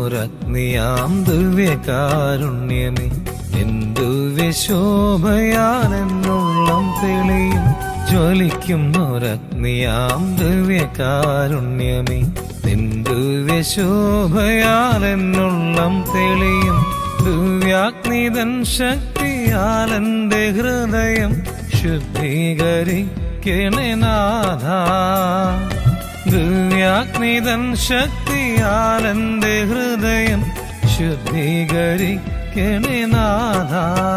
ജ്വലിക്കുന്നൊരഗ്നിയാം ദിവ്യകാരുണ്യമേ എന്തു വിശോഭയാലെന്നുള്ളം തെളിയും ജ്വലിക്കുന്നൊരഗ്നിയാം ദിവ്യകാരുണ്യമേ നിന്ദു വിശോഭയാലെന്നുള്ളം തെളിയും ദിവ്യാഗ്നിതൻ ശക്തിയാലെന്റെ ഹൃദയം ശുദ്ധീകരിക്കണേ നാഥ ദിവ്യാഗ്നിതൻ ശക്തിയാലെന്റെ ഹൃദയം ശുദ്ധീകരിക്കണേ നാഥ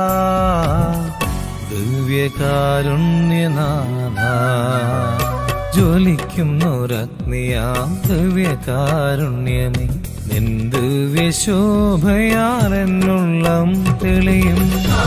ദിവ്യകാരുണ്യനാഥ ജ്വലിക്കുന്നൊരഗ്നിയാം ദിവ്യകാരുണ്യമേ നിന്ദു വിശോഭയാലെന്നുള്ളം തെളിയും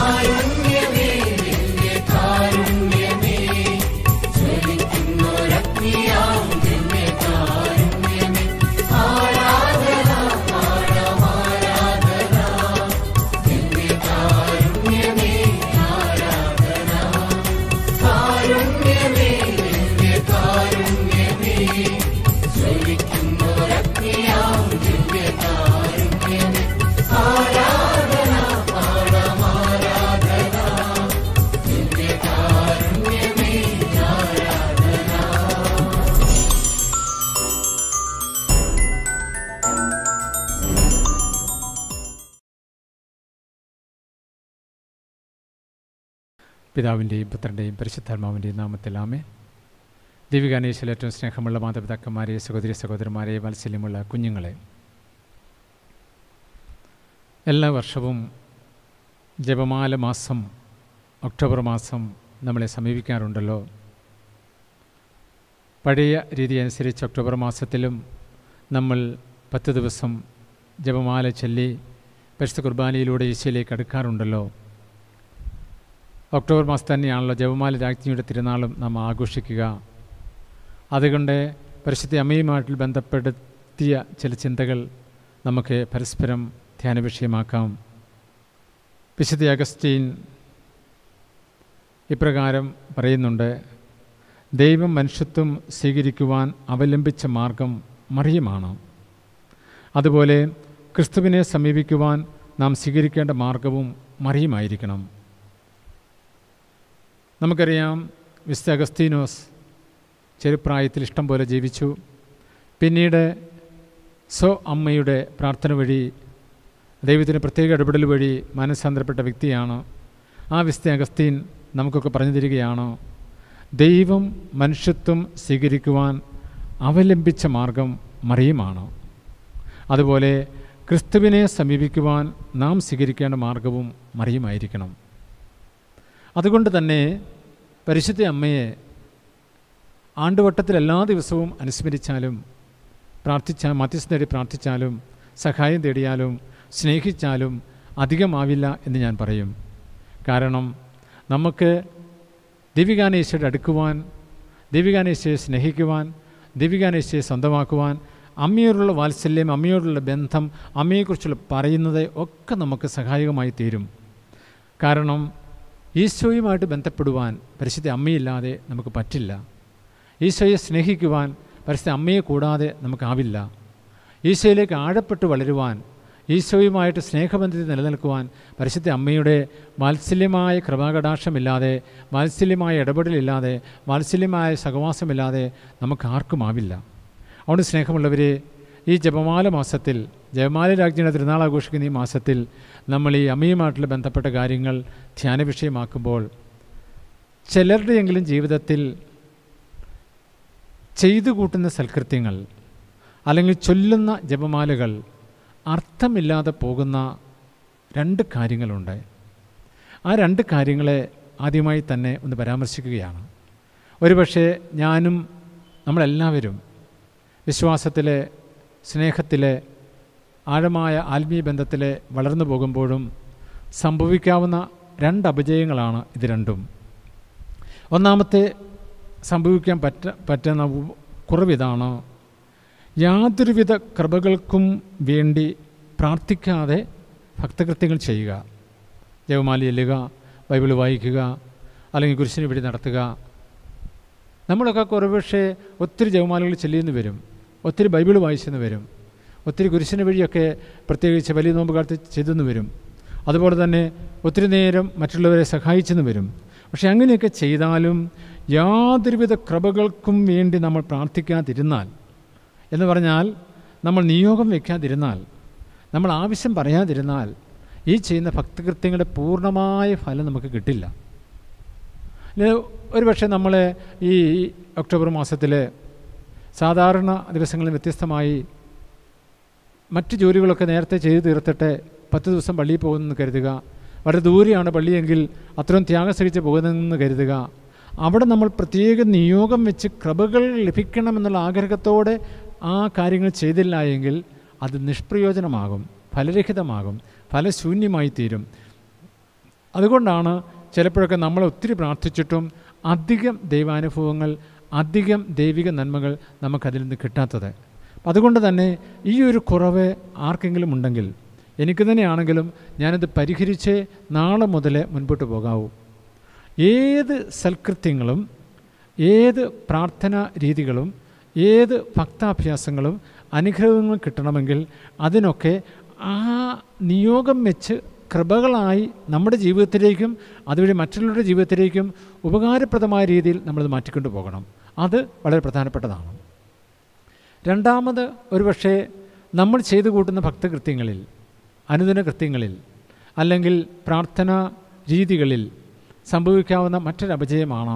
പിതാവിൻ്റെയും പുത്രൻ്റെയും പരിശുദ്ധാത്മാവിൻ്റെയും നാമത്തിൽ ആമേ ദീപികാനേശ്വരിൽ ഏറ്റവും സ്നേഹമുള്ള മാതാപിതാക്കന്മാരെ സഹോദരി സഹോദരന്മാരെ വാത്സല്യമുള്ള കുഞ്ഞുങ്ങളെ എല്ലാ വർഷവും ജപമാല മാസം ഒക്ടോബർ മാസം നമ്മളെ സമീപിക്കാറുണ്ടല്ലോ പഴയ രീതി അനുസരിച്ച് ഒക്ടോബർ മാസത്തിലും നമ്മൾ പത്ത് ദിവസം ജപമാല ചൊല്ലി പരിശുദ്ധ കുർബാനയിലൂടെ ഈശോയിലേക്ക് അടുക്കാറുണ്ടല്ലോ ഒക്ടോബർ മാസം തന്നെയാണല്ലോ ജപമാല രാജ്ഞിയുടെ തിരുനാളും നാം ആഘോഷിക്കുക അതുകൊണ്ട് പരിശുദ്ധ അമ്മയുമായിട്ട് ബന്ധപ്പെടുത്തിയ ചില ചിന്തകൾ നമുക്ക് പരസ്പരം ധ്യാന വിഷയമാക്കാം വിശുദ്ധ അഗസ്റ്റീൻ ഇപ്രകാരം പറയുന്നുണ്ട് ദൈവം മനുഷ്യത്വം സ്വീകരിക്കുവാൻ അവലംബിച്ച മാർഗം മറിയമാണ് അതുപോലെ ക്രിസ്തുവിനെ സമീപിക്കുവാൻ നാം സ്വീകരിക്കേണ്ട മാർഗവും മറിയുമായിരിക്കണം നമുക്കറിയാം വിശുദ്ധ അഗസ്തീനോസ് ചെറുപ്രായത്തിൽ ഇഷ്ടം പോലെ ജീവിച്ചു പിന്നീട് സ്വ അമ്മയുടെ പ്രാർത്ഥന വഴി ദൈവത്തിന് പ്രത്യേക ഇടപെടൽ വഴി മനസ്സാന്തരപ്പെട്ട വ്യക്തിയാണ് ആ വിശുദ്ധ അഗസ്തീൻ നമുക്കൊക്കെ പറഞ്ഞു തരികയാണ് ദൈവം മനുഷ്യത്വം സ്വീകരിക്കുവാൻ അവലംബിച്ച മാർഗം മറിയുമാണ് അതുപോലെ ക്രിസ്തുവിനെ സമീപിക്കുവാൻ നാം സ്വീകരിക്കേണ്ട മാർഗവും മറിയുമായിരിക്കണം അതുകൊണ്ട് തന്നെ പരിശുദ്ധ അമ്മയെ ആണ്ടുവട്ടത്തിൽ എല്ലാ ദിവസവും അനുസ്മരിച്ചാലും പ്രാർത്ഥിച്ചാൽ മധ്യസ്ഥ തേടി പ്രാർത്ഥിച്ചാലും സഹായം തേടിയാലും സ്നേഹിച്ചാലും അധികമാവില്ല എന്ന് ഞാൻ പറയും കാരണം നമുക്ക് ദീപികാനേശ്വരുടെ അടുക്കുവാൻ ദീപികാനേശ്വരെ സ്നേഹിക്കുവാൻ ദീപികാനേശ്വരെ സ്വന്തമാക്കുവാൻ അമ്മയോടുള്ള വാത്സല്യം അമ്മയോടുള്ള ബന്ധം അമ്മയെക്കുറിച്ചുള്ള പറയുന്നത് ഒക്കെ നമുക്ക് സഹായകമായി തീരും കാരണം ഈശോയുമായിട്ട് ബന്ധപ്പെടുവാൻ പരിശുദ്ധ അമ്മയില്ലാതെ നമുക്ക് പറ്റില്ല ഈശോയെ സ്നേഹിക്കുവാൻ പരിശുദ്ധ അമ്മയെ കൂടാതെ നമുക്കാവില്ല ഈശോയിലേക്ക് ആഴപ്പെട്ട് വളരുവാൻ ഈശോയുമായിട്ട് സ്നേഹബന്ധത്തിൽ നിലനിൽക്കുവാൻ പരിശുദ്ധ അമ്മയുടെ വാത്സല്യമായ കൃപാകടാക്ഷമില്ലാതെ വാത്സല്യമായ ഇടപെടലില്ലാതെ വാത്സല്യമായ സഹവാസമില്ലാതെ നമുക്ക് ആർക്കുമാവില്ല അതുകൊണ്ട് സ്നേഹമുള്ളവരെ ഈ ജപമാല മാസത്തിൽ ജപമാല രാജ്ഞിയുടെ തിരുനാൾ ആഘോഷിക്കുന്ന ഈ മാസത്തിൽ നമ്മൾ ഈ അമ്മയുമായിട്ടുള്ള ബന്ധപ്പെട്ട കാര്യങ്ങൾ ധ്യാന വിഷയമാക്കുമ്പോൾ ചിലരുടെയെങ്കിലും ജീവിതത്തിൽ ചെയ്തു കൂട്ടുന്ന സൽകൃത്യങ്ങൾ അല്ലെങ്കിൽ ചൊല്ലുന്ന ജപമാലകൾ അർത്ഥമില്ലാതെ പോകുന്ന രണ്ട് കാര്യങ്ങളുണ്ട് ആ രണ്ട് കാര്യങ്ങളെ ആദ്യമായി തന്നെ ഒന്ന് പരാമർശിക്കുകയാണ് ഒരുപക്ഷെ ഞാനും നമ്മളെല്ലാവരും വിശ്വാസത്തിലെ സ്നേഹത്തിലെ ആഴമായ ആത്മീയ ബന്ധത്തിലെ വളർന്നു പോകുമ്പോഴും സംഭവിക്കാവുന്ന രണ്ട് അപജയങ്ങളാണ് ഇത് രണ്ടും ഒന്നാമത്തെ സംഭവിക്കാൻ പറ്റ പറ്റുന്ന കുറവിതാണ് യാതൊരുവിധ കൃപകൾക്കും വേണ്ടി പ്രാർത്ഥിക്കാതെ ഭക്തകൃത്യങ്ങൾ ചെയ്യുക ജവമാല ചെല്ലുക ബൈബിൾ വായിക്കുക അല്ലെങ്കിൽ കുരിശിന് വേണ്ടി നടത്തുക നമ്മളൊക്കെ കുറേ പക്ഷേ ഒത്തിരി ജവമാലകൾ ചെല്ലിയെന്ന് വരും ഒത്തിരി ബൈബിൾ വായിച്ചെന്ന് വരും ഒത്തിരി കുരിശിന് വഴിയൊക്കെ പ്രത്യേകിച്ച് വലിയ നോമ്പ് കാലത്ത് ചെയ്തെന്ന് വരും അതുപോലെ തന്നെ ഒത്തിരി നേരം മറ്റുള്ളവരെ സഹായിച്ചെന്ന് വരും പക്ഷെ അങ്ങനെയൊക്കെ ചെയ്താലും യാതൊരുവിധ കൃപകൾക്കും വേണ്ടി നമ്മൾ പ്രാർത്ഥിക്കാതിരുന്നാൽ എന്ന് പറഞ്ഞാൽ നമ്മൾ നിയോഗം വയ്ക്കാതിരുന്നാൽ നമ്മൾ ആവശ്യം പറയാതിരുന്നാൽ ഈ ചെയ്യുന്ന ഭക്തികൃത്യങ്ങളുടെ പൂർണ്ണമായ ഫലം നമുക്ക് കിട്ടില്ല ഇത് ഒരുപക്ഷെ നമ്മൾ ഈ ഒക്ടോബർ മാസത്തിൽ സാധാരണ ദിവസങ്ങളിൽ വ്യത്യസ്തമായി മറ്റ് ജോലികളൊക്കെ നേരത്തെ ചെയ്തു തീർത്തിട്ട് പത്ത് ദിവസം പള്ളിയിൽ പോകുന്നെന്ന് കരുതുക വളരെ ദൂരെയാണ് പള്ളിയെങ്കിൽ അത്രയും ത്യാഗം സഹിച്ച് പോകുന്നതെന്ന് കരുതുക അവിടെ നമ്മൾ പ്രത്യേക നിയോഗം വെച്ച് കൃപകൾ ലഭിക്കണമെന്നുള്ള ആഗ്രഹത്തോടെ ആ കാര്യങ്ങൾ ചെയ്തില്ല എങ്കിൽ അത് നിഷ്പ്രയോജനമാകും ഫലരഹിതമാകും ഫലശൂന്യമായി തീരും അതുകൊണ്ടാണ് ചിലപ്പോഴൊക്കെ നമ്മൾ ഒത്തിരി പ്രാർത്ഥിച്ചിട്ടും അധികം ദൈവാനുഭവങ്ങൾ അധികം ദൈവിക നന്മകൾ നമുക്കതിൽ നിന്ന് കിട്ടാത്തത് അപ്പം അതുകൊണ്ട് തന്നെ ഈ ഒരു കുറവ് ആർക്കെങ്കിലും ഉണ്ടെങ്കിൽ എനിക്ക് തന്നെയാണെങ്കിലും ഞാനത് പരിഹരിച്ച് നാളെ മുതൽ മുൻപോട്ട് പോകാവൂ ഏത് സൽകൃത്യങ്ങളും ഏത് പ്രാർത്ഥനാ രീതികളും ഏത് ഭക്താഭ്യാസങ്ങളും അനുഗ്രഹങ്ങളും കിട്ടണമെങ്കിൽ അതിനൊക്കെ ആ നിയോഗം വെച്ച് കൃപകളായി നമ്മുടെ ജീവിതത്തിലേക്കും അതുവഴി മറ്റുള്ളവരുടെ ജീവിതത്തിലേക്കും ഉപകാരപ്രദമായ രീതിയിൽ നമ്മളത് മാറ്റിക്കൊണ്ടു പോകണം അത് വളരെ പ്രധാനപ്പെട്ടതാണ് രണ്ടാമത് ഒരുപക്ഷെ നമ്മൾ ചെയ്തു കൂട്ടുന്ന ഭക്തകൃത്യങ്ങളിൽ അനുദിന കൃത്യങ്ങളിൽ അല്ലെങ്കിൽ പ്രാർത്ഥനാ രീതികളിൽ സംഭവിക്കാവുന്ന മറ്റൊരു അപജയമാണ്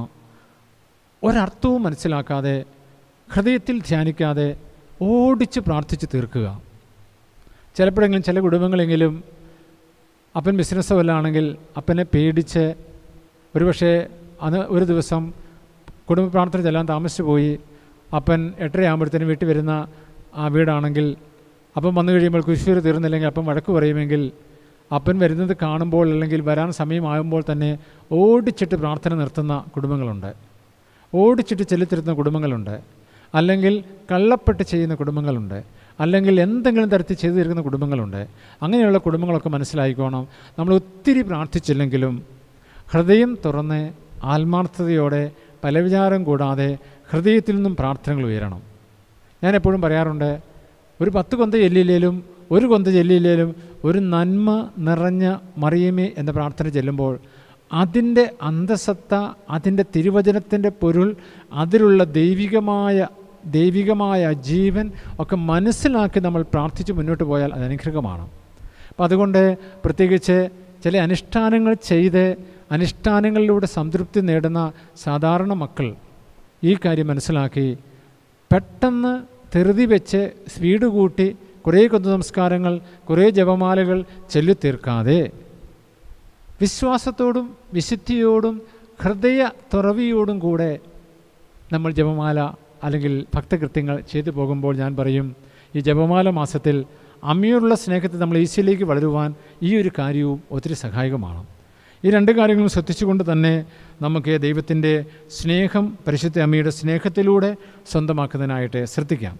ഒരർത്ഥവും മനസ്സിലാക്കാതെ ഹൃദയത്തിൽ ധ്യാനിക്കാതെ ഓടിച്ച് പ്രാർത്ഥിച്ച് തീർക്കുക ചിലപ്പോഴെങ്കിലും ചില കുടുംബങ്ങളെങ്കിലും അപ്പൻ ബിസിനസ് വല്ലതാണെങ്കിൽ അപ്പനെ പേടിച്ച് ഒരുപക്ഷെ അത് ഒരു ദിവസം കുടുംബ പ്രാർത്ഥന ചെല്ലാൻ താമസിച്ചു പോയി അപ്പൻ എട്ടരയാകുമ്പോഴത്തേനും വീട്ടിൽ വരുന്ന ആ വീടാണെങ്കിൽ അപ്പം വന്നു കഴിയുമ്പോൾ കുശൂര് തീർന്നില്ലെങ്കിൽ അപ്പം വഴക്ക് പറയുമെങ്കിൽ അപ്പൻ വരുന്നത് കാണുമ്പോൾ അല്ലെങ്കിൽ വരാൻ സമയമാകുമ്പോൾ തന്നെ ഓടിച്ചിട്ട് പ്രാർത്ഥന നിർത്തുന്ന കുടുംബങ്ങളുണ്ട് ഓടിച്ചിട്ട് ചെല്ലിത്തിരുത്തുന്ന കുടുംബങ്ങളുണ്ട് അല്ലെങ്കിൽ കള്ളപ്പെട്ട് ചെയ്യുന്ന കുടുംബങ്ങളുണ്ട് അല്ലെങ്കിൽ എന്തെങ്കിലും തരത്തിൽ ചെയ്തു തീർക്കുന്ന കുടുംബങ്ങളുണ്ട് അങ്ങനെയുള്ള കുടുംബങ്ങളൊക്കെ മനസ്സിലായിക്കോണം നമ്മൾ ഒത്തിരി പ്രാർത്ഥിച്ചില്ലെങ്കിലും ഹൃദയം തുറന്ന് ആത്മാർത്ഥതയോടെ പലവിചാരം കൂടാതെ ഹൃദയത്തിൽ നിന്നും പ്രാർത്ഥനകൾ ഉയരണം ഞാൻ എപ്പോഴും പറയാറുണ്ട് ഒരു പത്ത് കൊന്ത ചെല്ലിയില്ലേലും ഒരു കൊന്ത ചെല്ലിയില്ലേലും ഒരു നന്മ നിറഞ്ഞ മറിയമേ എന്ന പ്രാർത്ഥന ചെല്ലുമ്പോൾ അതിൻ്റെ അന്തസത്ത അതിൻ്റെ തിരുവചനത്തിൻ്റെ പൊരുൾ അതിലുള്ള ദൈവികമായ ദൈവികമായ ജീവൻ ഒക്കെ മനസ്സിലാക്കി നമ്മൾ പ്രാർത്ഥിച്ച് മുന്നോട്ട് പോയാൽ അത് അനുഗ്രഹമാണ് അപ്പം അതുകൊണ്ട് പ്രത്യേകിച്ച് ചില അനുഷ്ഠാനങ്ങൾ ചെയ്ത് അനുഷ്ഠാനങ്ങളിലൂടെ സംതൃപ്തി നേടുന്ന സാധാരണ മക്കൾ ഈ കാര്യം മനസ്സിലാക്കി പെട്ടെന്ന് ധൃതി വെച്ച് സ്പീഡ് കൂട്ടി കുറേ കൊന്ത നമസ്കാരങ്ങൾ കുറേ ജപമാലകൾ ചൊല്ലിത്തീർക്കാതെ വിശ്വാസത്തോടും വിശുദ്ധിയോടും ഹൃദയ തുറവിയോടും കൂടെ നമ്മൾ ജപമാല അല്ലെങ്കിൽ ഭക്തകൃത്യങ്ങൾ ചെയ്തു പോകുമ്പോൾ ഞാൻ പറയും ഈ ജപമാല മാസത്തിൽ അമ്മയോടുള്ള സ്നേഹത്തിൽ നമ്മൾ ഈശോയിലേക്ക് വളരുവാൻ ഈ ഒരു കാര്യവും ഒത്തിരി സഹായകമാണ് ഈ രണ്ട് കാര്യങ്ങളും ശ്രദ്ധിച്ചുകൊണ്ട് തന്നെ നമുക്ക് ദൈവത്തിൻ്റെ സ്നേഹം പരിശുദ്ധ അമ്മയുടെ സ്നേഹത്തിലൂടെ സ്വന്തമാക്കുന്നതിനായിട്ട് ശ്രദ്ധിക്കാം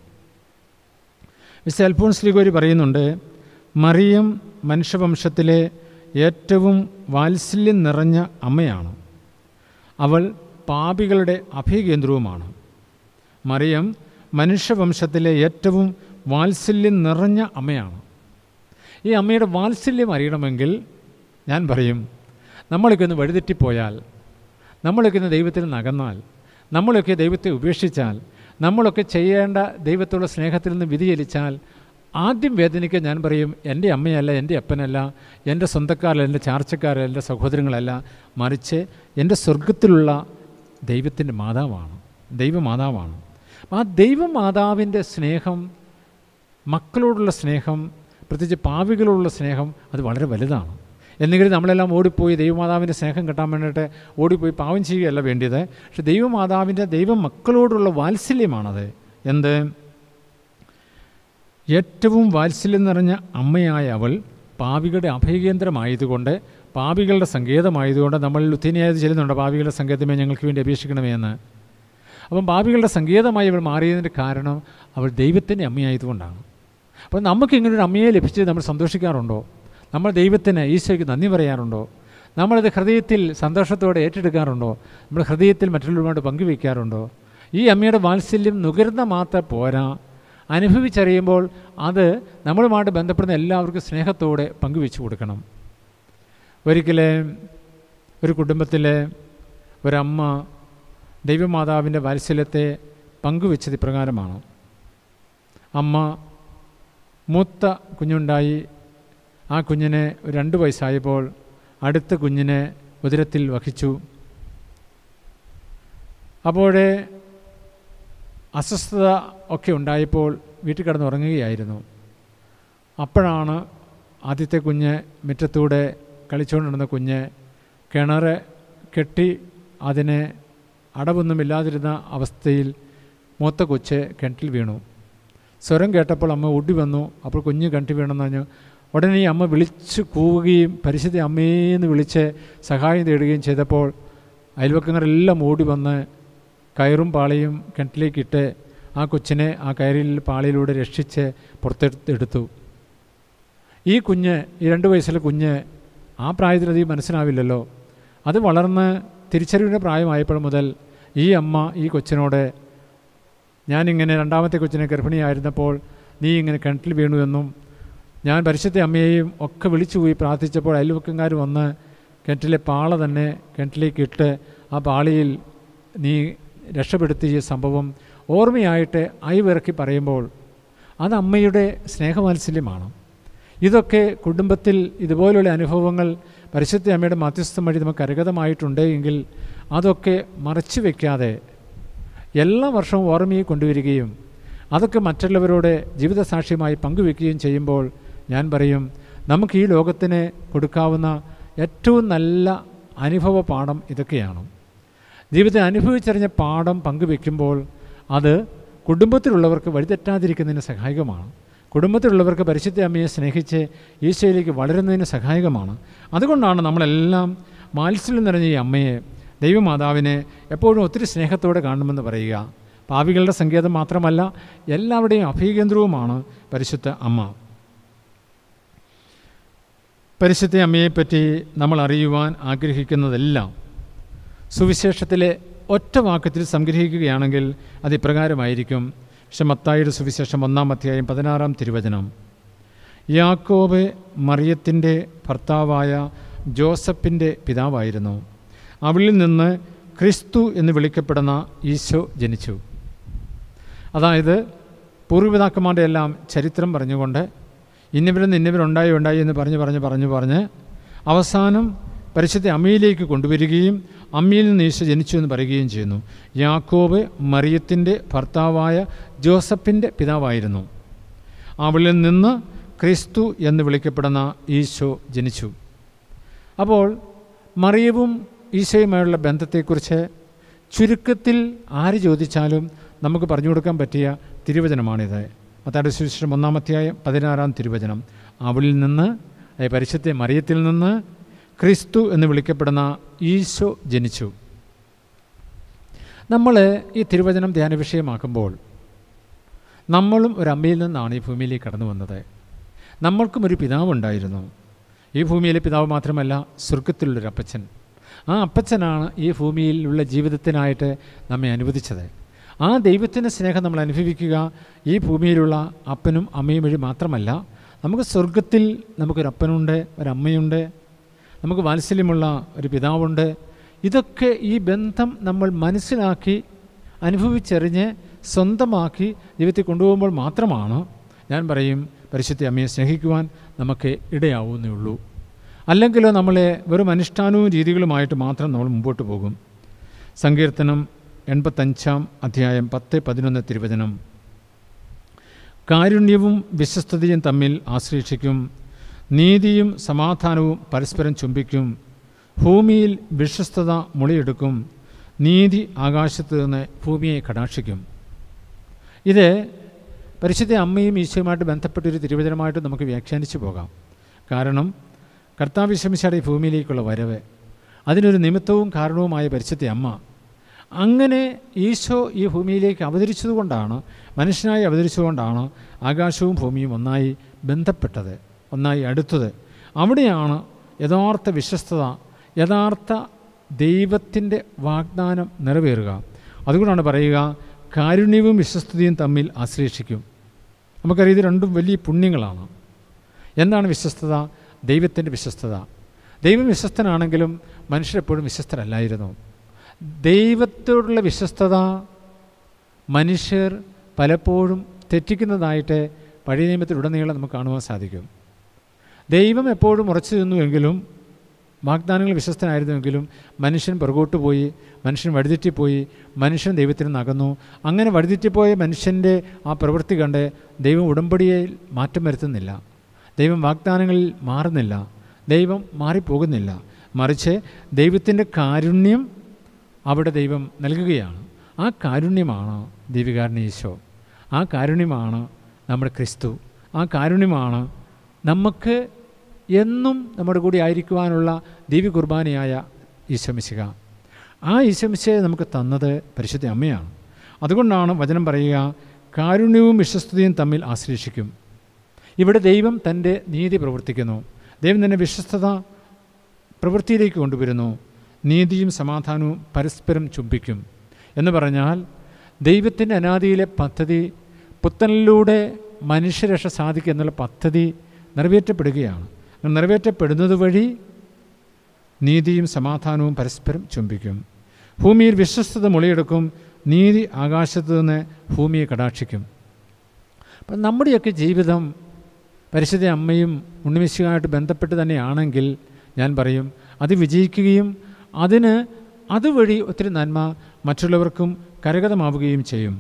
മിസ് അൽഫോൺസ് ലിഗോരി പറയുന്നുണ്ട് മറിയം മനുഷ്യവംശത്തിലെ ഏറ്റവും വാത്സല്യം നിറഞ്ഞ അമ്മയാണ് അവൾ പാപികളുടെ അഭയകേന്ദ്രവുമാണ് മറിയം മനുഷ്യവംശത്തിലെ ഏറ്റവും വാത്സല്യം നിറഞ്ഞ അമ്മയാണ് ഈ അമ്മയുടെ വാത്സല്യം അറിയണമെങ്കിൽ ഞാൻ പറയും നമ്മളൊക്കെ ഒന്ന് വഴിതെറ്റിപ്പോയാൽ നമ്മളൊക്കെ ഒന്ന് ദൈവത്തിൽ നകന്നാൽ നമ്മളൊക്കെ ദൈവത്തെ ഉപേക്ഷിച്ചാൽ നമ്മളൊക്കെ ചെയ്യേണ്ട ദൈവത്തോടുള്ള സ്നേഹത്തിൽ നിന്ന് വ്യതിചലിച്ചാൽ ആദ്യം വേദനിക്കാൻ ഞാൻ പറയും എൻ്റെ അമ്മയല്ല എൻ്റെ അപ്പനല്ല എൻ്റെ സ്വന്തക്കാരല്ല എൻ്റെ ചാർച്ചക്കാരല്ല എൻ്റെ സഹോദരങ്ങളല്ല മറിച്ച് എൻ്റെ സ്വർഗത്തിലുള്ള ദൈവത്തിൻ്റെ മാതാവാണ് ദൈവമാതാവാണ് അപ്പം ആ ദൈവമാതാവിൻ്റെ സ്നേഹം മക്കളോടുള്ള സ്നേഹം പ്രത്യേകിച്ച് പാവികളോടുള്ള സ്നേഹം അത് വളരെ വലുതാണ് എന്നെങ്കിലും നമ്മളെല്ലാം ഓടിപ്പോയി ദൈവമാതാവിൻ്റെ സ്നേഹം കിട്ടാൻ വേണ്ടിയിട്ട് ഓടിപ്പോയി പാവം ചെയ്യുകയല്ല വേണ്ടിയത് പക്ഷെ ദൈവമാതാവിൻ്റെ ദൈവ മക്കളോടുള്ള വാത്സല്യമാണത് എന്ത് ഏറ്റവും വാത്സല്യം നിറഞ്ഞ അമ്മയായ അവൾ പാവികളുടെ അഭയകേന്ദ്രമായതുകൊണ്ട് പാപികളുടെ സങ്കേതമായതുകൊണ്ട് നമ്മൾ ലുത്തീനിയായത് ചെല്ലുന്നുണ്ട് പാപികളുടെ സങ്കേതമേ ഞങ്ങൾക്ക് വേണ്ടി അപേക്ഷിക്കണമേ എന്ന് അപ്പം പാപികളുടെ സങ്കേതമായി അവൾ മാറിയതിൻ്റെ കാരണം അവൾ ദൈവത്തിൻ്റെ അമ്മയായതുകൊണ്ടാണ് അപ്പോൾ നമുക്ക് ഇങ്ങനൊരു അമ്മയെ ലഭിച്ച് നമ്മൾ സന്തോഷിക്കാറുണ്ടോ നമ്മൾ ദൈവത്തിന് ഈശോയ്ക്ക് നന്ദി പറയാറുണ്ടോ നമ്മളത് ഹൃദയത്തിൽ സന്തോഷത്തോടെ ഏറ്റെടുക്കാറുണ്ടോ നമ്മൾ ഹൃദയത്തിൽ മറ്റുള്ളവരുമായിട്ട് പങ്കുവയ്ക്കാറുണ്ടോ ഈ അമ്മയുടെ വാത്സല്യം നുകരുന്ന മാത്രം പോരാ അനുഭവിച്ചറിയുമ്പോൾ അത് നമ്മളുമായിട്ട് ബന്ധപ്പെടുന്ന എല്ലാവർക്കും സ്നേഹത്തോടെ പങ്കുവെച്ചു കൊടുക്കണം ഒരിക്കലെ ഒരു കുടുംബത്തിലെ ഒരമ്മ ദൈവമാതാവിൻ്റെ വാത്സല്യത്തെ പങ്കുവെച്ചത് ഇപ്രകാരമാണ് അമ്മ മൂത്ത കുഞ്ഞുണ്ടായി ആ കുഞ്ഞിനെ ഒരു രണ്ട് വയസ്സായപ്പോൾ അടുത്ത കുഞ്ഞിനെ ഉദരത്തിൽ വഹിച്ചു അപ്പോഴേ അസ്വസ്ഥത ഒക്കെ ഉണ്ടായപ്പോൾ വീട്ടിൽ കിടന്ന് ഉറങ്ങുകയായിരുന്നു അപ്പോഴാണ് ആദ്യത്തെ കുഞ്ഞ് മുറ്റത്തൂടെ കളിച്ചുകൊണ്ടിരുന്ന കുഞ്ഞ് കിണർ കെട്ടി അതിനെ അടവൊന്നുമില്ലാതിരുന്ന അവസ്ഥയിൽ മൂത്ത കൊച്ച് കിണറ്റിൽ വീണു സ്വരം കേട്ടപ്പോൾ അമ്മ ഓടി വന്നു അപ്പോൾ കുഞ്ഞ് കിണറ്റിൽ വീണെന്ന് പറഞ്ഞു ഉടനെ ഈ അമ്മ വിളിച്ച് കൂവുകയും പരിശുദ്ധ അമ്മേന്ന് വിളിച്ച് സഹായം തേടുകയും ചെയ്തപ്പോൾ അയൽവക്കങ്ങളെല്ലാം ഓടി വന്ന് കയറും പാളിയും കിണറ്റിലേക്കിട്ട് ആ കൊച്ചിനെ ആ കയറിൽ പാളിയിലൂടെ രക്ഷിച്ച് പുറത്തെടുത്തു ഈ കുഞ്ഞ് ഈ രണ്ട് വയസ്സിലെ കുഞ്ഞ് ആ പ്രായത്തിലധികം മനസ്സിലാവില്ലല്ലോ അത് വളർന്ന് തിരിച്ചറിവിൻ്റെ പ്രായമായപ്പോൾ മുതൽ ഈ അമ്മ ഈ കൊച്ചിനോട് ഞാനിങ്ങനെ രണ്ടാമത്തെ കൊച്ചിനെ ഗർഭിണിയായിരുന്നപ്പോൾ നീ ഇങ്ങനെ കിണറ്റിൽ വീണു എന്നും ഞാൻ പരിശുദ്ധ അമ്മയെയും ഒക്കെ വിളിച്ചു പോയി പ്രാർത്ഥിച്ചപ്പോൾ അയൽവക്കംകാർ വന്ന് കിണറ്റിലെ പാള തന്നെ കിണറ്റിലേക്ക് ഇട്ട് ആ പാളിയിൽ നീ രക്ഷപ്പെടുത്തിയ സംഭവം ഓർമ്മയായിട്ട് അയവിറക്കി പറയുമ്പോൾ അത് അമ്മയുടെ സ്നേഹവാത്സല്യമാണ് ഇതൊക്കെ കുടുംബത്തിൽ ഇതുപോലുള്ള അനുഭവങ്ങൾ പരിശുദ്ധ അമ്മയുടെ മധ്യസ്ഥം വഴി നമുക്ക് കരഗതമായിട്ടുണ്ട് എങ്കിൽ അതൊക്കെ മറച്ചു വയ്ക്കാതെ എല്ലാ വർഷവും ഓർമ്മയെ കൊണ്ടുവരികയും അതൊക്കെ മറ്റുള്ളവരോട് ജീവിതസാക്ഷ്യമായി പങ്കുവെക്കുകയും ചെയ്യുമ്പോൾ ഞാൻ പറയും നമുക്ക് ഈ ലോകത്തിന് കൊടുക്കാവുന്ന ഏറ്റവും നല്ല അനുഭവ പാഠം ഇതൊക്കെയാണ് ജീവിതത്തിൽ അനുഭവിച്ചറിഞ്ഞ പാഠം പങ്കുവെക്കുമ്പോൾ അത് കുടുംബത്തിലുള്ളവർക്ക് വഴിതെറ്റാതിരിക്കുന്നതിന് സഹായകമാണ് കുടുംബത്തിലുള്ളവർക്ക് പരിശുദ്ധ അമ്മയെ സ്നേഹിച്ച് ഈശോയിലേക്ക് വളരുന്നതിന് സഹായകമാണ് അതുകൊണ്ടാണ് നമ്മളെല്ലാം മാത്സല്യം നിറഞ്ഞ ഈ അമ്മയെ ദൈവമാതാവിനെ എപ്പോഴും ഒത്തിരി സ്നേഹത്തോടെ കാണുമെന്ന് പറയുക പാവികളുടെ സങ്കേതം മാത്രമല്ല എല്ലാവരുടെയും അഭയകേന്ദ്രവുമാണ് പരിശുദ്ധ അമ്മ പരിശുദ്ധ അമ്മയെപ്പറ്റി നമ്മൾ അറിയുവാൻ ആഗ്രഹിക്കുന്നതെല്ലാം സുവിശേഷത്തിലെ ഒറ്റ വാക്യത്തിൽ സംഗ്രഹിക്കുകയാണെങ്കിൽ അത് ഇപ്രകാരമായിരിക്കും പക്ഷെ മത്തായിയുടെ സുവിശേഷം ഒന്നാം അധ്യായം പതിനാറാം തിരുവചനം യാക്കോബ് മറിയത്തിൻ്റെ ഭർത്താവായ ജോസഫിൻ്റെ പിതാവായിരുന്നു അവളിൽ നിന്ന് ക്രിസ്തു എന്ന് വിളിക്കപ്പെടുന്ന ഈശോ ജനിച്ചു അതായത് പൂർവ്വപിതാക്കന്മാരുടെ എല്ലാം ചരിത്രം പറഞ്ഞുകൊണ്ട് ഇന്നിവരിൽ നിന്ന് ഇന്നിവരുണ്ടായി ഉണ്ടായി എന്ന് പറഞ്ഞ് പറഞ്ഞ് പറഞ്ഞ് പറഞ്ഞ് അവസാനം പരിശുദ്ധ അമ്മയിലേക്ക് കൊണ്ടുവരികയും അമ്മയിൽ നിന്ന് ഈശോ ജനിച്ചു എന്ന് പറയുകയും ചെയ്യുന്നു യാക്കോബ് മറിയത്തിൻ്റെ ഭർത്താവായ ജോസഫിൻ്റെ പിതാവായിരുന്നു അവളിൽ നിന്ന് ക്രിസ്തു എന്ന് വിളിക്കപ്പെടുന്ന ഈശോ ജനിച്ചു അപ്പോൾ മറിയവും ഈശോയുമായുള്ള ബന്ധത്തെക്കുറിച്ച് ചുരുക്കത്തിൽ ആര് ചോദിച്ചാലും നമുക്ക് പറഞ്ഞു കൊടുക്കാൻ പറ്റിയ തിരുവചനമാണിത് മത്തായുടെ സുവിശേഷം ഒന്നാമത്തെയായ പതിനാറാം തിരുവചനം അവളിൽ നിന്ന് പരിശുദ്ധ മറിയത്തിൽ നിന്ന് ക്രിസ്തു എന്ന് വിളിക്കപ്പെടുന്ന ഈശോ ജനിച്ചു നമ്മൾ ഈ തിരുവചനം ധ്യാന വിഷയമാക്കുമ്പോൾ നമ്മളും ഒരു അമ്മയിൽ നിന്നാണ് ഈ ഭൂമിയിലേക്ക് കടന്നു വന്നത് നമ്മൾക്കും ഒരു പിതാവുണ്ടായിരുന്നു ഈ ഭൂമിയിലെ പിതാവ് മാത്രമല്ല സ്വർഗത്തിലുള്ളൊരു അപ്പച്ചൻ ആ അപ്പച്ചനാണ് ഈ ഭൂമിയിലുള്ള ജീവിതത്തിനായിട്ട് നമ്മെ അനുവദിച്ചത് ആ ദൈവത്തിൻ്റെ സ്നേഹം നമ്മൾ അനുഭവിക്കുക ഈ ഭൂമിയിലുള്ള അപ്പനും അമ്മയും വഴി മാത്രമല്ല നമുക്ക് സ്വർഗത്തിൽ നമുക്കൊരു അപ്പനുണ്ട് ഒരമ്മയുണ്ട് നമുക്ക് വാത്സല്യമുള്ള ഒരു പിതാവുണ്ട് ഇതൊക്കെ ഈ ബന്ധം നമ്മൾ മനസ്സിലാക്കി അനുഭവിച്ചറിഞ്ഞ് സ്വന്തമാക്കി ജീവിതത്തിൽ കൊണ്ടുപോകുമ്പോൾ മാത്രമാണ് ഞാൻ പറയും പരിശുദ്ധ അമ്മയെ സ്നേഹിക്കുവാൻ നമുക്ക് ഇടയാവുന്നേ ഉള്ളൂ അല്ലെങ്കിലോ നമ്മളെ വെറും അനുഷ്ഠാനവും രീതികളുമായിട്ട് മാത്രം നമ്മൾ മുമ്പോട്ട് പോകും സങ്കീർത്തനം എൺപത്തഞ്ചാം അധ്യായം പത്ത് പതിനൊന്ന് തിരുവചനം കാരുണ്യവും വിശ്വസ്തതയും തമ്മിൽ ആശ്രയിക്കും നീതിയും സമാധാനവും പരസ്പരം ചുംബിക്കും ഭൂമിയിൽ വിശ്വസ്തത മുളിയെടുക്കും നീതി ആകാശത്ത് നിന്ന് ഭൂമിയെ കടാക്ഷിക്കും ഇത് പരിശുദ്ധ അമ്മയും ഈശോയുമായിട്ട് ബന്ധപ്പെട്ടൊരു തിരുവചനമായിട്ട് നമുക്ക് വ്യാഖ്യാനിച്ചു പോകാം കാരണം കർത്താവ് വിശ്രമിച്ചാടെ ഈ ഭൂമിയിലേക്കുള്ള വരവ് അതിനൊരു നിമിത്തവും കാരണവുമായ പരിശുദ്ധ അമ്മ അങ്ങനെ ഈശോ ഈ ഭൂമിയിലേക്ക് അവതരിച്ചതുകൊണ്ടാണ് മനുഷ്യനായി അവതരിച്ചതുകൊണ്ടാണ് ആകാശവും ഭൂമിയും ഒന്നായി ബന്ധപ്പെട്ടത് ഒന്നായി അടുത്തത് അവിടെയാണ് യഥാർത്ഥ വിശ്വസ്തത യഥാർത്ഥ ദൈവത്തിൻ്റെ വാഗ്ദാനം നിറവേറുക അതുകൊണ്ടാണ് പറയുക കാരുണ്യവും വിശ്വസ്തതയും തമ്മിൽ ആശ്ലേഷിക്കും നമുക്കറിയാം ഇത് രണ്ടും വലിയ പുണ്യങ്ങളാണ് എന്താണ് വിശ്വസ്തത ദൈവത്തിൻ്റെ വിശ്വസ്തത ദൈവം വിശ്വസ്തനാണെങ്കിലും മനുഷ്യരെപ്പോഴും വിശ്വസ്തരല്ലായിരുന്നു ദൈവത്തോടുള്ള വിശ്വസ്തത മനുഷ്യർ പലപ്പോഴും തെറ്റിക്കുന്നതായിട്ട് പഴയ നിയമത്തിലുടനീളം നമുക്ക് കാണുവാൻ സാധിക്കും ദൈവം എപ്പോഴും ഉറച്ചു നിന്നുവെങ്കിലും വാഗ്ദാനങ്ങൾ വിശ്വസ്തനായിരുന്നുവെങ്കിലും മനുഷ്യൻ പുറകോട്ട് പോയി മനുഷ്യൻ വഴിതെറ്റിപ്പോയി മനുഷ്യൻ ദൈവത്തിൽ നിന്ന് അകന്നു അങ്ങനെ വഴിതെറ്റിപ്പോയ മനുഷ്യൻ്റെ ആ പ്രവൃത്തി കണ്ട് ദൈവം ഉടമ്പടിയിൽ മാറ്റം വരുത്തുന്നില്ല ദൈവം വാഗ്ദാനങ്ങളിൽ മാറുന്നില്ല ദൈവം മാറിപ്പോകുന്നില്ല മറിച്ച് ദൈവത്തിൻ്റെ കാരുണ്യം അവിടെ ദൈവം നൽകുകയാണ് ആ കാരുണ്യമാണ് ദൈവികാരൻ ഈശോ ആ കാരുണ്യമാണ് നമ്മുടെ ക്രിസ്തു ആ കാരുണ്യമാണ് നമുക്ക് എന്നും നമ്മുടെ കൂടെ ആയിരിക്കുവാനുള്ള ദിവ്യ കുർബാനയായ ഈശോമിശിക ആ ഈശോമിശയെ നമുക്ക് തന്നത് പരിശുദ്ധ അമ്മയാണ് അതുകൊണ്ടാണ് വചനം പറയുക കാരുണ്യവും വിശ്വസ്തയും തമ്മിൽ ആശ്ലേഷിക്കും ഇവിടെ ദൈവം തൻ്റെ നീതി പ്രവർത്തിക്കുന്നു ദൈവം തന്നെ വിശ്വസ്തത പ്രവൃത്തിയിലേക്ക് കൊണ്ടുവരുന്നു നീതിയും സമാധാനവും പരസ്പരം ചുംബിക്കും എന്ന് പറഞ്ഞാൽ ദൈവത്തിൻ്റെ അനാദിയിലെ പദ്ധതി പുത്തനിലൂടെ മനുഷ്യരക്ഷ സാധിക്കുക എന്നുള്ള പദ്ധതി നിറവേറ്റപ്പെടുകയാണ് അങ്ങനെ നിറവേറ്റപ്പെടുന്നത് വഴി നീതിയും സമാധാനവും പരസ്പരം ചുംബിക്കും ഭൂമിയിൽ വിശ്വസ്തത മുളയെടുക്കും നീതി ആകാശത്ത് നിന്ന് ഭൂമിയെ കടാക്ഷിക്കും അപ്പം നമ്മുടെയൊക്കെ ജീവിതം പരിശുദ്ധ അമ്മയും ഉണ്ണിമിശുമായിട്ട് ബന്ധപ്പെട്ട് തന്നെയാണെങ്കിൽ ഞാൻ പറയും അത് വിജയിക്കുകയും അതിന് അതുവഴി ഒത്തിരി നന്മ മറ്റുള്ളവർക്കും കരഗതമാവുകയും ചെയ്യും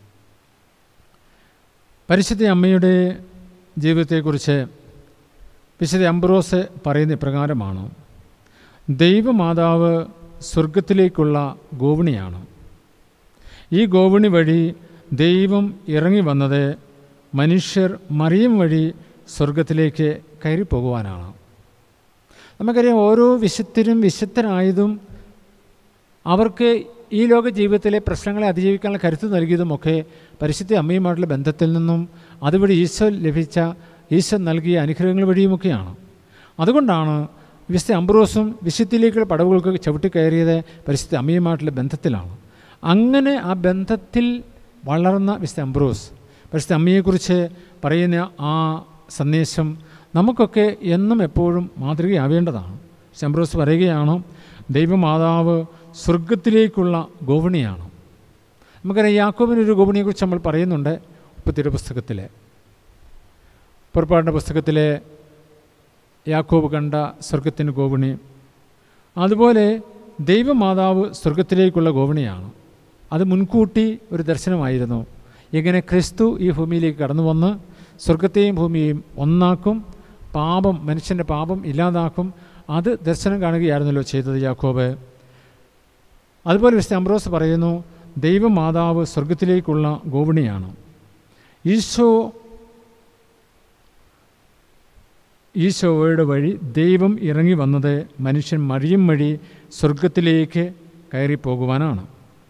പരിശുദ്ധ അമ്മയുടെ ജീവിതത്തെക്കുറിച്ച് വിശുദ്ധ അംബ്രോസ് പറയുന്ന ഇപ്രകാരമാണ് ദൈവമാതാവ് സ്വർഗത്തിലേക്കുള്ള ഗോവിണിയാണ് ഈ ഗോവിണി വഴി ദൈവം ഇറങ്ങി വന്നത് മനുഷ്യർ മറിയം വഴി സ്വർഗത്തിലേക്ക് കയറി പോകുവാനാണ് നമുക്കറിയാം ഓരോ വിശുദ്ധരും വിശുദ്ധരായതും അവർക്ക് ഈ ലോക ജീവിതത്തിലെ പ്രശ്നങ്ങളെ അതിജീവിക്കാനുള്ള കരുത്ത് നൽകിയതുമൊക്കെ പരിശുദ്ധ അമ്മയുമായിട്ടുള്ള ബന്ധത്തിൽ നിന്നും അതുവഴി ഈശോ ലഭിച്ച ഈശോ നൽകിയ അനുഗ്രഹങ്ങൾ വഴിയുമൊക്കെയാണ് അതുകൊണ്ടാണ് വിശുദ്ധ അംബ്രോസും വിശുദ്ധിയിലേക്കുള്ള പടവുകൾക്ക് ചവിട്ടിക്കയറിയത് പരിശുദ്ധ അമ്മയുമായിട്ടുള്ള ബന്ധത്തിലാണ് അങ്ങനെ ആ ബന്ധത്തിൽ വളർന്ന വിശുദ്ധ അംബ്രോസ് പരിശുദ്ധ അമ്മയെക്കുറിച്ച് പറയുന്ന ആ സന്ദേശം നമുക്കൊക്കെ എന്നും എപ്പോഴും മാതൃകയാവേണ്ടതാണ് ശംബ്രോസ് പറയുകയാണ് ദൈവമാതാവ് സ്വർഗത്തിലേക്കുള്ള ഗോവണിയാണ് നമുക്കറിയാം യാക്കോബിനൊരു ഗോവണിയെക്കുറിച്ച് നമ്മൾ പറയുന്നുണ്ട് ഉപ്പത്തിയുടെ പുസ്തകത്തിലെ പുറപ്പാടിൻ്റെ പുസ്തകത്തിലെ യാക്കോബ് കണ്ട സ്വർഗത്തിന് ഗോവണി അതുപോലെ ദൈവമാതാവ് സ്വർഗത്തിലേക്കുള്ള ഗോവണിയാണ് അത് മുൻകൂട്ടി ഒരു ദർശനമായിരുന്നു ഇങ്ങനെ ക്രിസ്തു ഈ ഭൂമിയിലേക്ക് കടന്നു വന്ന് സ്വർഗത്തെയും ഭൂമിയെയും ഒന്നാക്കും പാപം മനുഷ്യൻ്റെ പാപം ഇല്ലാതാക്കും അത് ദർശനം കാണുകയായിരുന്നല്ലോ ചെയ്തത് യാക്കോബ് അതുപോലെ വിശുദ്ധ അംബ്രോസ് പറയുന്നു ദൈവമാതാവ് സ്വർഗത്തിലേക്കുള്ള ഗോവിണിയാണ് ഈശോ ഈശോയുടെ വഴി ദൈവം ഇറങ്ങി വന്നത് മനുഷ്യൻ മഴിയും വഴി സ്വർഗത്തിലേക്ക് കയറി പോകുവാനാണ്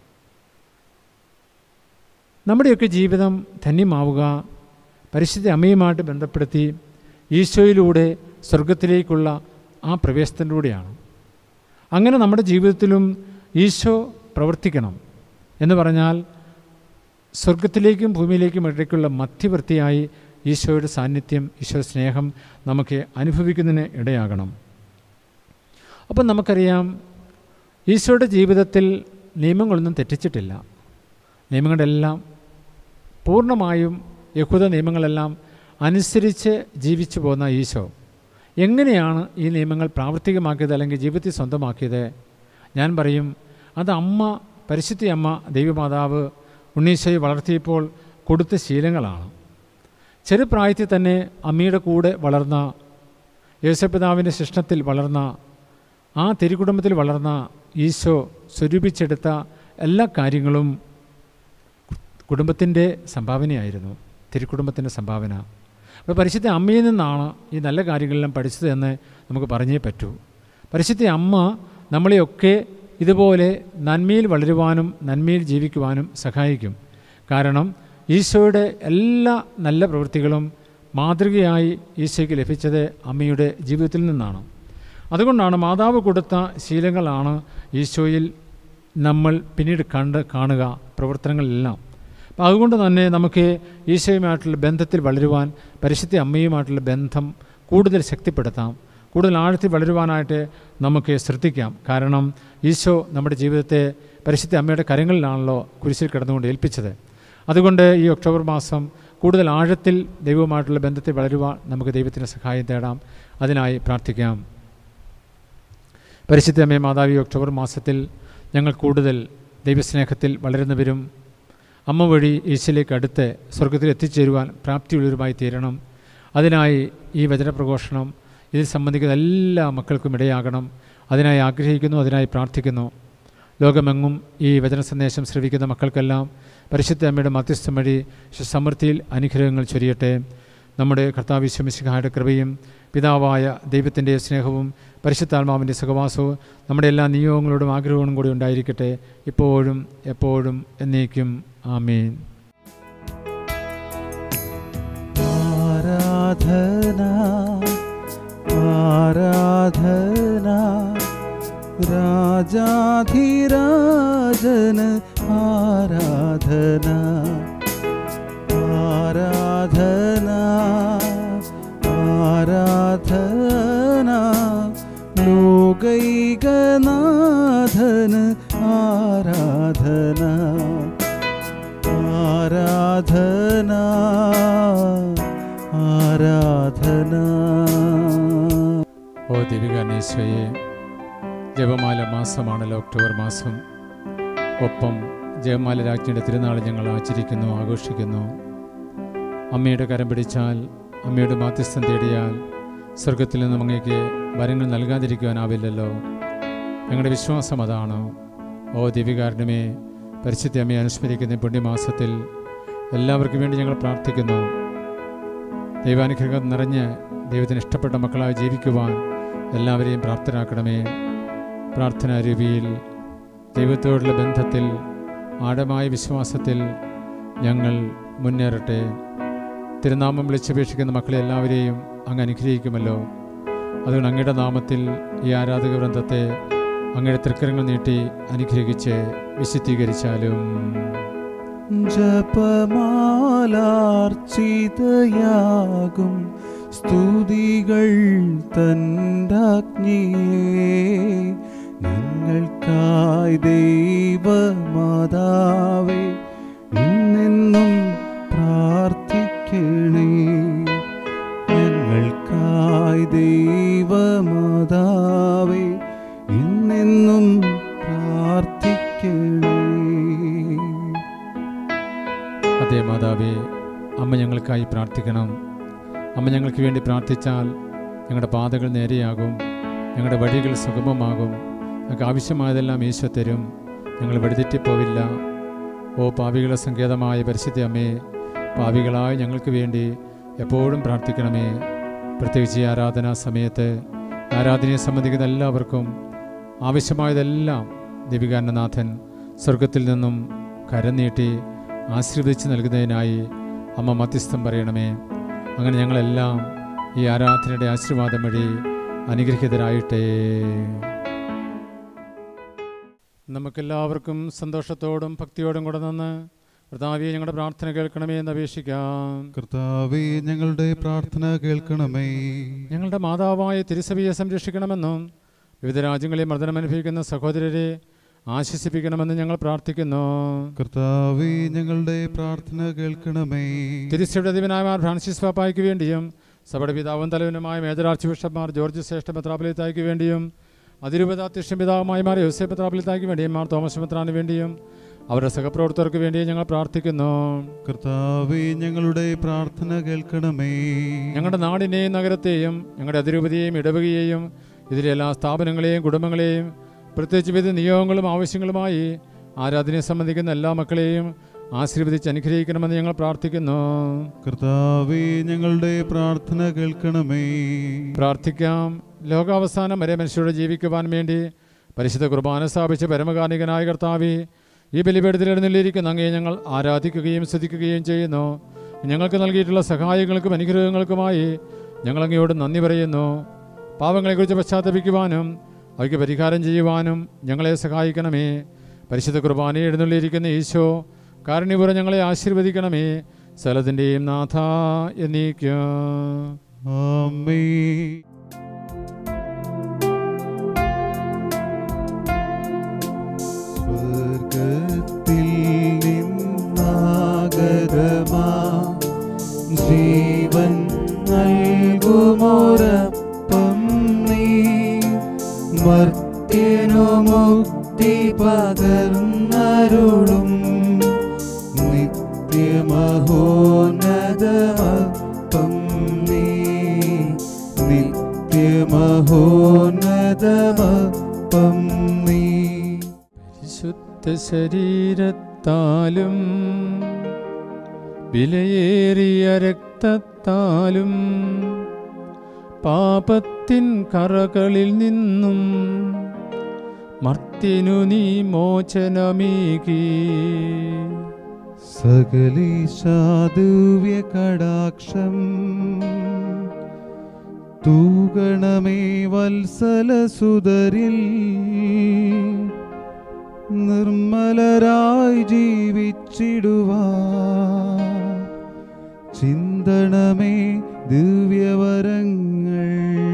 നമ്മുടെയൊക്കെ ജീവിതം ധന്യമാവുക പരിശുദ്ധ അമ്മയുമായിട്ട് ബന്ധപ്പെടുത്തി ഈശോയിലൂടെ സ്വർഗത്തിലേക്കുള്ള ആ പ്രവേശനത്തിലൂടെയാണ് അങ്ങനെ നമ്മുടെ ജീവിതത്തിലും ഈശോ പ്രവർത്തിക്കണം എന്ന് പറഞ്ഞാൽ സ്വർഗത്തിലേക്കും ഭൂമിയിലേക്കും ഇടയ്ക്കുള്ള മധ്യവർത്തിയായി ഈശോയുടെ സാന്നിധ്യം ഈശോ സ്നേഹം നമുക്ക് അനുഭവിക്കുന്നതിന് ഇടയാകണം അപ്പം നമുക്കറിയാം ഈശോയുടെ ജീവിതത്തിൽ നിയമങ്ങളൊന്നും തെറ്റിച്ചിട്ടില്ല നിയമങ്ങളുടെ എല്ലാം പൂർണ്ണമായും യഹൂദ നിയമങ്ങളെല്ലാം അനുസരിച്ച് ജീവിച്ചു പോകുന്ന ഈശോ എങ്ങനെയാണ് ഈ നിയമങ്ങൾ പ്രാവർത്തികമാക്കിയത് അല്ലെങ്കിൽ ജീവിതത്തിൽ സ്വന്തമാക്കിയത് ഞാൻ പറയും അത് അമ്മ പരിശുദ്ധി അമ്മ ദൈവമാതാവ് ഉണ്ണീശോയെ വളർത്തിയപ്പോൾ കൊടുത്ത ശീലങ്ങളാണ് ചെറുപ്രായത്തിൽ തന്നെ അമ്മയുടെ കൂടെ വളർന്ന യേശപിതാവിൻ്റെ ശിഷ്ടത്തിൽ വളർന്ന ആ തിരുക്കുടുംബത്തിൽ വളർന്ന ഈശോ സ്വരൂപിച്ചെടുത്ത എല്ലാ കാര്യങ്ങളും കുടുംബത്തിൻ്റെ സംഭാവനയായിരുന്നു തിരുക്കുടുംബത്തിൻ്റെ സംഭാവന അപ്പോൾ പരിശുദ്ധ അമ്മയിൽ നിന്നാണ് ഈ നല്ല കാര്യങ്ങളെല്ലാം പഠിച്ചത് എന്ന് നമുക്ക് പറഞ്ഞേ പറ്റൂ പരിശുദ്ധ അമ്മ നമ്മളെയൊക്കെ ഇതുപോലെ നന്മയിൽ വളരുവാനും നന്മയിൽ ജീവിക്കുവാനും സഹായിക്കും കാരണം ഈശോയുടെ എല്ലാ നല്ല പ്രവൃത്തികളും മാതൃകയായി ഈശോയ്ക്ക് ലഭിച്ചത് അമ്മയുടെ ജീവിതത്തിൽ നിന്നാണ് അതുകൊണ്ടാണ് മാതാവ് കൊടുത്ത ശീലങ്ങളാണ് ഈശോയിൽ നമ്മൾ പിന്നീട് കണ്ട് കാണുക പ്രവർത്തനങ്ങളെല്ലാം അപ്പോൾ അതുകൊണ്ട് തന്നെ നമുക്ക് ഈശോയുമായിട്ടുള്ള ബന്ധത്തിൽ വളരുവാൻ പരിശുദ്ധ അമ്മയുമായിട്ടുള്ള ബന്ധം കൂടുതൽ ശക്തിപ്പെടുത്താം കൂടുതൽ ആഴത്തിൽ വളരുവാനായിട്ട് നമുക്ക് ശ്രദ്ധിക്കാം കാരണം ഈശോ നമ്മുടെ ജീവിതത്തെ പരിശുദ്ധ അമ്മയുടെ കരങ്ങളിലാണല്ലോ കുരിശിൽ കിടന്നുകൊണ്ട് ഏൽപ്പിച്ചത് അതുകൊണ്ട് ഈ ഒക്ടോബർ മാസം കൂടുതൽ ആഴത്തിൽ ദൈവവുമായിട്ടുള്ള ബന്ധത്തിൽ വളരുവാൻ നമുക്ക് ദൈവത്തിൻ്റെ സഹായം തേടാം അതിനായി പ്രാർത്ഥിക്കാം പരിശുദ്ധ അമ്മേ മാതാവി ഒക്ടോബർ മാസത്തിൽ ഞങ്ങൾ കൂടുതൽ ദൈവസ്നേഹത്തിൽ വളരുന്നവരും അമ്മ വഴി ഈശോയിലേക്ക് അടുത്ത് സ്വർഗത്തിൽ എത്തിച്ചേരുവാൻ പ്രാപ്തിയുള്ളവരുമായി തീരണം അതിനായി ഈ വചനപ്രഘോഷണം ഇതിൽ സംബന്ധിക്കുന്ന എല്ലാ മക്കൾക്കും ഇടയാകണം അതിനായി ആഗ്രഹിക്കുന്നു അതിനായി പ്രാർത്ഥിക്കുന്നു ലോകമെങ്ങും ഈ വചന സന്ദേശം ശ്രവിക്കുന്ന മക്കൾക്കെല്ലാം പരിശുദ്ധ അമ്മയുടെ മധ്യസ്ഥം വഴി സമൃദ്ധിയിൽ അനുഗ്രഹങ്ങൾ ചൊരിയട്ടെ നമ്മുടെ കർത്താവിശ്വമിശിഹായുടെ കൃപയും പിതാവായ ദൈവത്തിൻ്റെ സ്നേഹവും പരിശുദ്ധാത്മാവിൻ്റെ സഹവാസവും നമ്മുടെ എല്ലാ നിയോഗങ്ങളോടും ആഗ്രഹങ്ങളും കൂടി ഉണ്ടായിരിക്കട്ടെ ഇപ്പോഴും എപ്പോഴും എന്നേക്കും ആമേൻ ആരാധന ആരാധന രാജാധിരാജന് ആരാധന ആരാധന ആരാധന ലോകൈകനാഥന് ആരാധന ആരാധന ആരാധന ഓ ദേവികാനേശ്വയെ ജപമാല മാസമാണല്ലോ ഒക്ടോബർ മാസം ഒപ്പം ജപമാല രാജ്ഞിയുടെ തിരുനാൾ ഞങ്ങൾ ആചരിക്കുന്നു ആഘോഷിക്കുന്നു അമ്മയുടെ കരം പിടിച്ചാൽ അമ്മയുടെ മാധ്യസ്ഥം തേടിയാൽ സ്വർഗത്തിൽ നിന്നും അങ്ങേക്ക് വരങ്ങൾ നൽകാതിരിക്കുവാനാവില്ലല്ലോ ഞങ്ങളുടെ വിശ്വാസം അതാണ് ഓ ദിവികാരണമേ പരിശുദ്ധ അമ്മയെ അനുസ്മരിക്കുന്ന ഈ പുണ്യമാസത്തിൽ എല്ലാവർക്കും വേണ്ടി ഞങ്ങൾ പ്രാർത്ഥിക്കുന്നു ദൈവാനുഗ്രഹം നിറഞ്ഞ് ദൈവത്തിന് ഇഷ്ടപ്പെട്ട മക്കളായി ജീവിക്കുവാൻ എല്ലാവരെയും പ്രാപ്തരാക്കണമേ പ്രാർത്ഥനാ രൂപിയിൽ ദൈവത്തോടുള്ള ബന്ധത്തിൽ ആഴമായ വിശ്വാസത്തിൽ ഞങ്ങൾ മുന്നേറട്ടെ തിരുനാമം വിളിച്ചപേക്ഷിക്കുന്ന മക്കളെ എല്ലാവരെയും അങ്ങ് അനുഗ്രഹിക്കുമല്ലോ അതുകൊണ്ട് അങ്ങയുടെ നാമത്തിൽ ഈ ആരാധക വൃന്ദത്തെ അങ്ങയുടെ തൃക്കരങ്ങൾ നീട്ടി അനുഗ്രഹിച്ച് വിശുദ്ധീകരിച്ചാലും ജപമാലാർച്ചിതയാകും സ്തുതികൾ തൻ്റഗ്നിയെ നിങ്ങൾക്കായി ദൈവമാതാവേ ഇന്നെന്നും പ്രാർത്ഥിക്കണേ ഞങ്ങൾക്കായി ദൈവമാതാവേ ഇന്നെന്നും പ്രാർത്ഥിക്കണേ അതേ മാതാവേ അമ്മ ഞങ്ങൾക്കായി പ്രാർത്ഥിക്കണം അമ്മ ഞങ്ങൾക്ക് വേണ്ടി പ്രാർത്ഥിച്ചാൽ ഞങ്ങളുടെ പാതകൾ നേരെയാകും ഞങ്ങളുടെ വഴികൾ സുഗമമാകും ഞങ്ങൾക്ക് ആവശ്യമായതെല്ലാം ഈശോ തരും ഞങ്ങൾ വഴിതെറ്റിപ്പോവില്ല ഓ പാവികളുടെ സങ്കേതമായ പരിശുദ്ധ അമ്മേ പാവികളായ ഞങ്ങൾക്ക് വേണ്ടി എപ്പോഴും പ്രാർത്ഥിക്കണമേ പ്രത്യേകിച്ച് ഈ ആരാധനാ സമയത്ത് ആരാധനയെ സംബന്ധിക്കുന്ന എല്ലാവർക്കും ആവശ്യമായതെല്ലാം ദിവികാനനാഥൻ സ്വർഗത്തിൽ നിന്നും കരം നീട്ടി ആശീർവദിച്ച് നൽകുന്നതിനായി അമ്മ മധ്യസ്ഥം പറയണമേ അങ്ങനെ ഞങ്ങളെല്ലാം ഈ ആരാധനയുടെ ആശീർവാദം വഴി അനുഗ്രഹീതരായിട്ടേ നമുക്കെല്ലാവർക്കും സന്തോഷത്തോടും ഭക്തിയോടും കൂടെ നിന്ന് കർത്താവെ ഞങ്ങളുടെ പ്രാർത്ഥന കേൾക്കണമേ എന്ന് അപേക്ഷിക്കാം കർത്താവേ ഞങ്ങളുടെ പ്രാർത്ഥന കേൾക്കണമേ ഞങ്ങളുടെ മാതാവായ തിരുസഭയെ സംരക്ഷിക്കണമെന്നും വിവിധ രാജ്യങ്ങളിൽ മർദ്ദനം അനുഭവിക്കുന്ന സഹോദരരെ ആശ്വസിപ്പിക്കണമെന്ന് ഞങ്ങൾ പ്രാർത്ഥിക്കുന്നു കർത്താവേ ഞങ്ങളുടെ പ്രാർത്ഥന കേൾക്കണമേ തിരുസഭയുടെ അധിപനായ മാർ ഫ്രാൻസിസ് പാപ്പായ്ക്ക് വേണ്ടിയും സഭയുടെ പിതാവും തലവനുമായ മേജർ ആർച്ച് ബിഷപ്പ്മാർ ജോർജ് ശ്രേഷ്ഠ മെത്രാപൊലിത്തായ്ക്ക് വേണ്ടിയും അതിരൂപതാധ്യക്ഷൻ പിതാവുമായ മാർ യോസെ മെത്രാപൊലിത്തായ്ക്ക് വേണ്ടിയും മാർ തോമസ് മെത്രാന് വേണ്ടിയും അവരുടെ സഹപ്രവർത്തകർക്ക് വേണ്ടിയും ഞങ്ങൾ പ്രാർത്ഥിക്കുന്നു കർത്താവേ ഞങ്ങളുടെ പ്രാർത്ഥന കേൾക്കണമേ ഞങ്ങളുടെ നാടിനെയും നഗരത്തെയും ഞങ്ങളുടെ അതിരൂപതയെയും ഇടവകയെയും ഇതിലെ എല്ലാ സ്ഥാപനങ്ങളെയും കുടുംബങ്ങളെയും പ്രത്യേകിച്ച് വിവിധ നിയോഗങ്ങളും ആവശ്യങ്ങളുമായി ആരാധനയെ സംബന്ധിക്കുന്ന എല്ലാ മക്കളെയും ആശീർവദിച്ച് അനുഗ്രഹിക്കണമെന്ന് ഞങ്ങൾ പ്രാർത്ഥിക്കുന്നു കർത്താവേ ഞങ്ങളുടെ പ്രാർത്ഥന കേൾക്കണമേ പ്രാർത്ഥിക്കാം ലോകാവസാനം വരെ മനുഷ്യരോട് ജീവിക്കുവാൻ വേണ്ടി പരിശുദ്ധ കുർബാന സ്ഥാപിച്ച പരമകാർണികനായ കർത്താവി ഈ ബലിപീഠത്തിൽ എഴുന്നള്ളിയിരിക്കുന്ന അങ്ങയെ ഞങ്ങൾ ആരാധിക്കുകയും സ്തുതിക്കുകയും ചെയ്യുന്നു ഞങ്ങൾക്ക് നൽകിയിട്ടുള്ള സഹായങ്ങൾക്കും അനുഗ്രഹങ്ങൾക്കുമായി ഞങ്ങൾ അങ്ങയോട് നന്ദി പറയുന്നു പാവങ്ങളെക്കുറിച്ച് പശ്ചാത്തപിക്കുവാനും അവയ്ക്ക് പരിഹാരം ചെയ്യുവാനും ഞങ്ങളെ സഹായിക്കണമേ പരിശുദ്ധ കുർബാനയെ എഴുന്നള്ളിയിരിക്കുന്ന ഈശോ കാരുണ്യപുരം ഞങ്ങളെ ആശീർവദിക്കണമേ സ്ഥലത്തിൻ്റെയും നാഥ എന്നീക്കുക ആമേ സ്വർഗത്തിൽ നിന്നാഗതമാ ജീവൻ നൽകുമോരപ്പം നീ മർത്യനു മുക്തി പകർന്നരുളും നിത്യമഹോന്നതമപ്പം നീ നിത്യമഹോന്നതമപ്പം നീ പരിശുദ്ധ ശരീരത്താലും വിലയേറിയ രക്തത്താലും പാപത്തിൻ കറകളിൽ നിന്നും മർത്തിനു നീ മോചനമീകി സകലീശാദുവ്യ കടാക്ഷം തൂകണമേ വത്സലസുതരിൽ നിർമ്മലരായി ജീവിച്ചിടുവാ ചിന്തണമേ ദിവ്യവരങ്ങൾ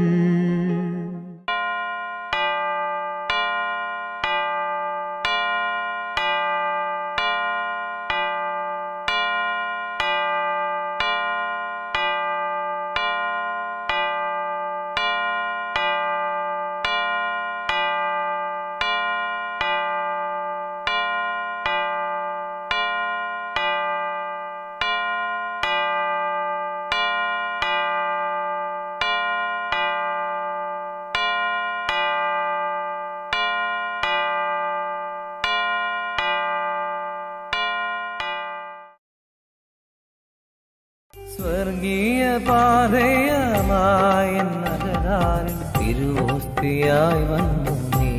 സ്വർഗീയ പാതയമായ നഗരാരിൽ തിരുവോസ്തിയായി വന്നു നീ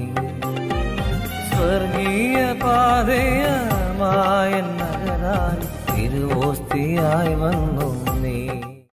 സ്വർഗീയ പാതയമായ നഗരാരിൽ തിരുവോസ്തിയായി വന്നു